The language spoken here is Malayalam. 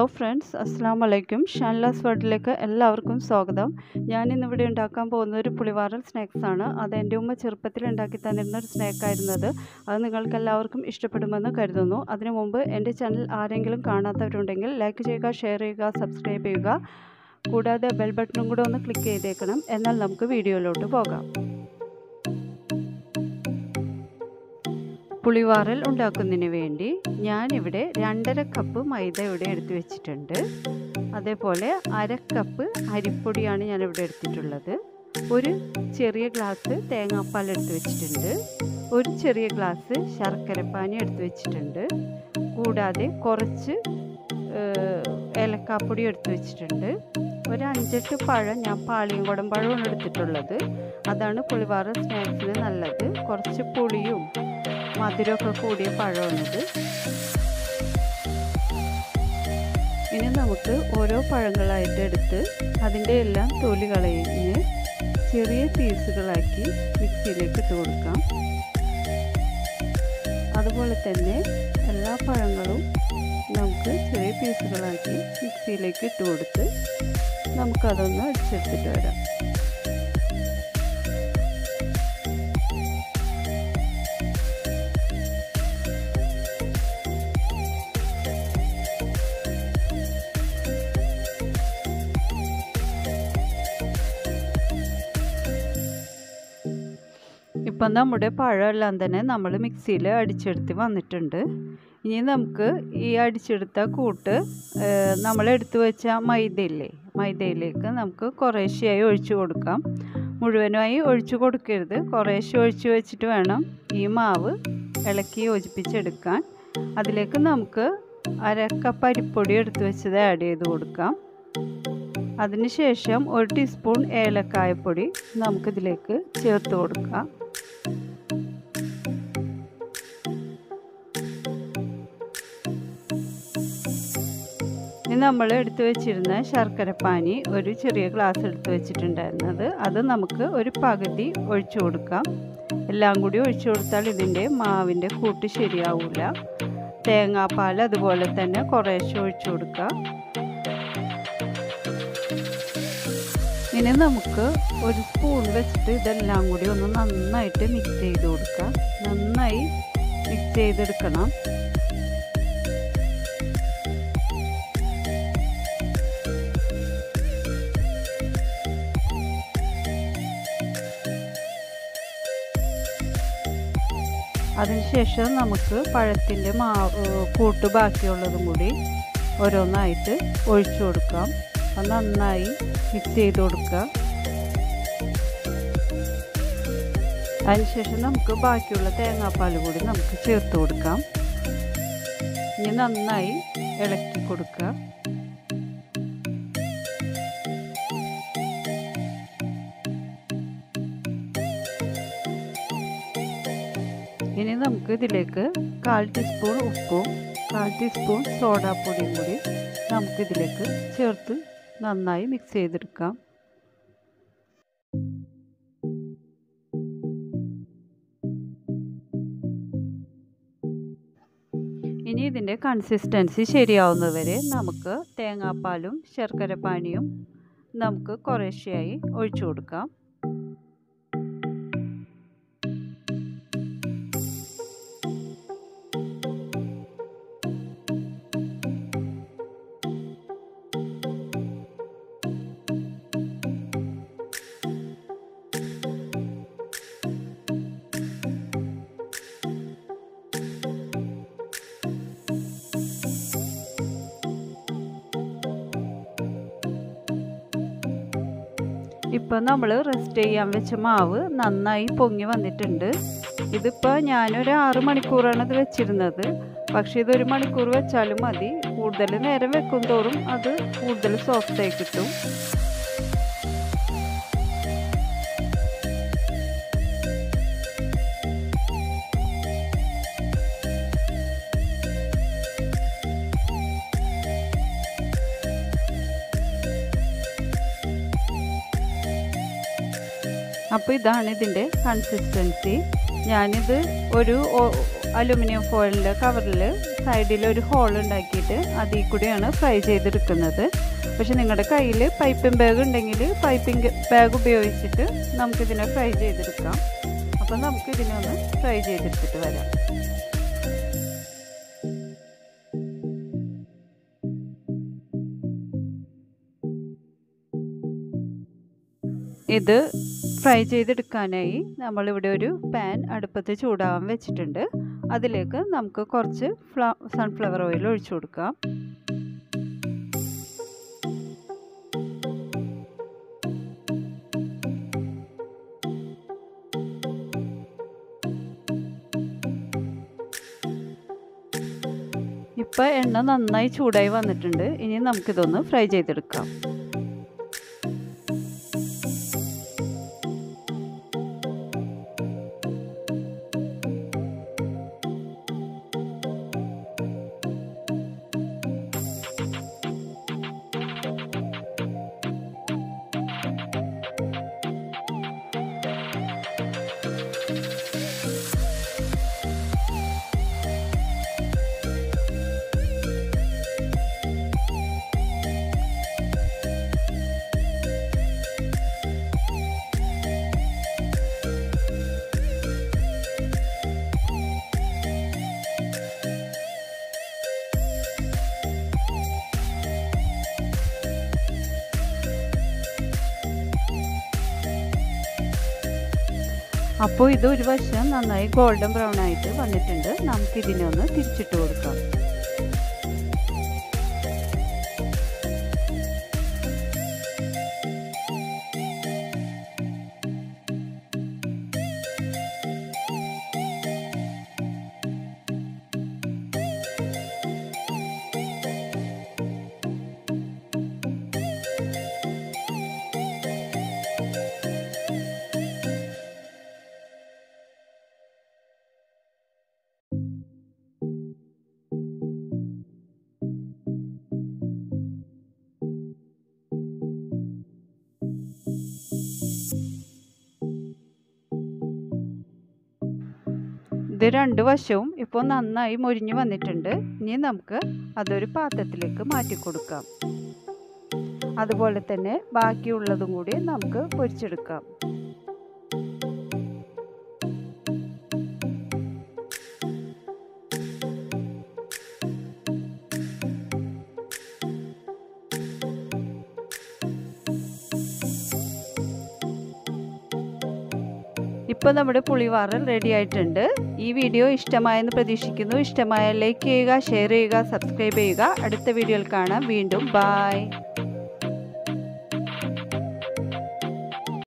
ഫ്രണ്ട്സ് അസ്സാം വലൈക്കും ഷാൻലാസ് വേർഡിലേക്ക് എല്ലാവർക്കും സ്വാഗതം ഞാൻ ഇന്നിവിടെ ഉണ്ടാക്കാൻ പോകുന്ന ഒരു പുളിവാറൽ സ്നാക്സ് ആണ് അത് എൻ്റെ ഉമ്മ ചെറുപ്പത്തിൽ ഉണ്ടാക്കി തന്നിരുന്ന ഒരു സ്നാക്ക് ആയിരുന്നത് അത് നിങ്ങൾക്ക് എല്ലാവർക്കും ഇഷ്ടപ്പെടുമെന്ന് കരുതുന്നു അതിനു മുമ്പ് എൻ്റെ ചാനൽ ആരെങ്കിലും കാണാത്തവരുണ്ടെങ്കിൽ ലൈക്ക് ചെയ്യുക ഷെയർ ചെയ്യുക സബ്സ്ക്രൈബ് ചെയ്യുക കൂടാതെ ബെൽ ബട്ടണും കൂടെ ഒന്ന് ക്ലിക്ക് ചെയ്തേക്കണം എന്നാൽ നമുക്ക് വീഡിയോയിലോട്ട് പോകാം പുളിവാറൽ ഉണ്ടാക്കുന്നതിന് വേണ്ടി ഞാനിവിടെ രണ്ടര കപ്പ് മൈദ ഇവിടെ എടുത്തു വെച്ചിട്ടുണ്ട് അതേപോലെ അര കപ്പ് അരിപ്പൊടിയാണ് ഞാനിവിടെ എടുത്തിട്ടുള്ളത് ഒരു ചെറിയ ഗ്ലാസ് തേങ്ങാപ്പാൽ എടുത്തു വെച്ചിട്ടുണ്ട് ഒരു ചെറിയ ഗ്ലാസ് ശർക്കരപ്പാനി എടുത്തു വെച്ചിട്ടുണ്ട് കൂടാതെ കുറച്ച് ഏലക്കാപ്പൊടി എടുത്തു വെച്ചിട്ടുണ്ട് ഒരു അഞ്ചെട്ട് പഴം ഞാൻ പാളിയംകുടം പഴമാണ് എടുത്തിട്ടുള്ളത് അതാണ് പുളിവാറ സ്നാക്സിന് നല്ലത് കുറച്ച് പുളിയും മധുരമൊക്കെ കൂടിയ പഴമാണിത് ഇനി നമുക്ക് ഓരോ പഴങ്ങളായിട്ട് എടുത്ത് അതിൻ്റെ എല്ലാം തൊലി കളഞ്ഞ് ചെറിയ പീസുകളാക്കി മിക്സിയിലേക്ക് ഇട്ട് കൊടുക്കാം അതുപോലെ തന്നെ എല്ലാ പഴങ്ങളും നമുക്ക് ചെറിയ പീസുകളാക്കി മിക്സിയിലേക്ക് ഇട്ട് കൊടുത്ത് നമുക്കതൊന്ന് അടിച്ചെടുത്തിട്ട് വരാം ഇപ്പം നമ്മുടെ പഴമെല്ലാം തന്നെ നമ്മൾ മിക്സിയിൽ അടിച്ചെടുത്ത് വന്നിട്ടുണ്ട് ഇനി നമുക്ക് ഈ അടിച്ചെടുത്ത കൂട്ട് നമ്മൾ എടുത്തു വെച്ച മൈദയില്ലേ മൈദയിലേക്ക് നമുക്ക് കുറേശ്ശെയായി ഒഴിച്ചു കൊടുക്കാം മുഴുവനുമായി ഒഴിച്ചു കൊടുക്കരുത് കുറേശ്ശെ ഒഴിച്ച് വെച്ചിട്ട് വേണം ഈ മാവ് ഇളക്കി യോജിപ്പിച്ചെടുക്കാൻ അതിലേക്ക് നമുക്ക് അര കപ്പ് അരിപ്പൊടി എടുത്തു വെച്ചത് ആഡ് ചെയ്ത് കൊടുക്കാം അതിനുശേഷം ഒരു ടീസ്പൂൺ ഏലക്കായപ്പൊടി നമുക്കിതിലേക്ക് ചേർത്ത് കൊടുക്കാം ഇനി നമ്മൾ എടുത്തു വെച്ചിരുന്ന ശർക്കരപ്പാനി ഒരു ചെറിയ ഗ്ലാസ് എടുത്തു വെച്ചിട്ടുണ്ടായിരുന്നത് അത് നമുക്ക് ഒരു പകുതി ഒഴിച്ചു കൊടുക്കാം എല്ലാം കൂടി ഒഴിച്ചു കൊടുത്താൽ ഇതിൻ്റെ മാവിൻ്റെ കൂട്ട് ശരിയാവില്ല തേങ്ങാപ്പാൽ അതുപോലെ തന്നെ കുറേശ്ശെ ഒഴിച്ചു കൊടുക്കുക ഇനി നമുക്ക് ഒരു സ്പൂൺ വെച്ചിട്ട് ഇതെല്ലാം കൂടി ഒന്ന് നന്നായിട്ട് മിക്സ് ചെയ്ത് കൊടുക്കുക നന്നായി മിക്സ് ചെയ്തെടുക്കണം അതിനുശേഷം നമുക്ക് പഴത്തിൻ്റെ മാവ് കൂട്ട് ബാക്കിയുള്ളതും കൂടി ഓരോന്നായിട്ട് ഒഴിച്ചു കൊടുക്കാം അത് നന്നായി മിക്സ് ചെയ്ത് കൊടുക്കുക അതിനുശേഷം നമുക്ക് ബാക്കിയുള്ള തേങ്ങാപ്പാൽ കൂടി നമുക്ക് ചേർത്ത് കൊടുക്കാം ഇനി നന്നായി ഇളക്കി കൊടുക്കുക ഇനി നമുക്ക് ഇതിലേക്ക് കാൽ ടീസ്പൂൺ ഉപ്പും കാൽ ടീസ്പൂൺ സോഡാപ്പൊടിയും കൂടി നമുക്കിതിലേക്ക് ചേർത്ത് നന്നായി മിക്സ് ചെയ്തെടുക്കാം ഇനി ഇതിൻ്റെ കൺസിസ്റ്റൻസി ശരിയാവുന്നവരെ നമുക്ക് തേങ്ങാപ്പാലും ശർക്കരപ്പാനിയും നമുക്ക് കുറേശ്ശെയായി ഒഴിച്ചു കൊടുക്കാം ഇപ്പം നമ്മൾ റെസ്റ്റ് ചെയ്യാൻ വെച്ച മാവ് നന്നായി പൊങ്ങി വന്നിട്ടുണ്ട് ഇതിപ്പോൾ ഞാനൊരു ആറ് മണിക്കൂറാണ് ഇത് വെച്ചിരുന്നത് പക്ഷേ ഇതൊരു മണിക്കൂർ വെച്ചാലും മതി കൂടുതൽ നേരം വെക്കും തോറും അത് കൂടുതൽ സോഫ്റ്റായി കിട്ടും അപ്പോൾ ഇതാണ് ഇതിൻ്റെ കൺസിസ്റ്റൻസി ഞാനിത് ഒരു അലുമിനിയം ഫോയിലിൻ്റെ കവറിൽ സൈഡിൽ ഒരു ഹോൾ ഉണ്ടാക്കിയിട്ട് അതിൽ കൂടിയാണ് ഫ്രൈ ചെയ്തെടുക്കുന്നത് പക്ഷെ നിങ്ങളുടെ കയ്യിൽ പൈപ്പിംഗ് ബാഗ് ഉണ്ടെങ്കിൽ പൈപ്പിംഗ് ബാഗ് ഉപയോഗിച്ചിട്ട് നമുക്കിതിനെ ഫ്രൈ ചെയ്തെടുക്കാം അപ്പം നമുക്കിതിനെ ഒന്ന് ഫ്രൈ ചെയ്തെടുത്തിട്ട് വരാം ഇത് ഫ്രൈ ചെയ്തെടുക്കാനായി നമ്മളിവിടെ ഒരു പാൻ അടുപ്പത്ത് ചൂടാവാൻ വെച്ചിട്ടുണ്ട് അതിലേക്ക് നമുക്ക് കുറച്ച് ഫ്ല സൺഫ്ലവർ ഓയിൽ ഒഴിച്ചു കൊടുക്കാം ഇപ്പം എണ്ണ നന്നായി ചൂടായി വന്നിട്ടുണ്ട് ഇനി നമുക്കിതൊന്ന് ഫ്രൈ ചെയ്തെടുക്കാം അപ്പോൾ ഇത് ഒരു വശം നന്നായി ഗോൾഡൻ ബ്രൗൺ ആയിട്ട് വന്നിട്ടുണ്ട് നമുക്ക് ഇതിനെ ഒന്ന് തിരിച്ചിട്ട് കൊടുക്കാം ഇത് രണ്ട് വശവും ഇപ്പോൾ നന്നായി മൊരിഞ്ഞു വന്നിട്ടുണ്ട് ഇനി നമുക്ക് അതൊരു പാത്രത്തിലേക്ക് മാറ്റി കൊടുക്കാം അതുപോലെ തന്നെ ബാക്കിയുള്ളതും കൂടി നമുക്ക് പൊരിച്ചെടുക്കാം ഇപ്പോൾ നമ്മുടെ പുളിവാറൽ റെഡി ആയിട്ടുണ്ട് ഈ വീഡിയോ ഇഷ്ടമായെന്ന് പ്രതീക്ഷിക്കുന്നു ഇഷ്ടമായ ലൈക്ക് ചെയ്യുക ഷെയർ ചെയ്യുക സബ്സ്ക്രൈബ് ചെയ്യുക അടുത്ത വീഡിയോയിൽ കാണാം വീണ്ടും ബായ്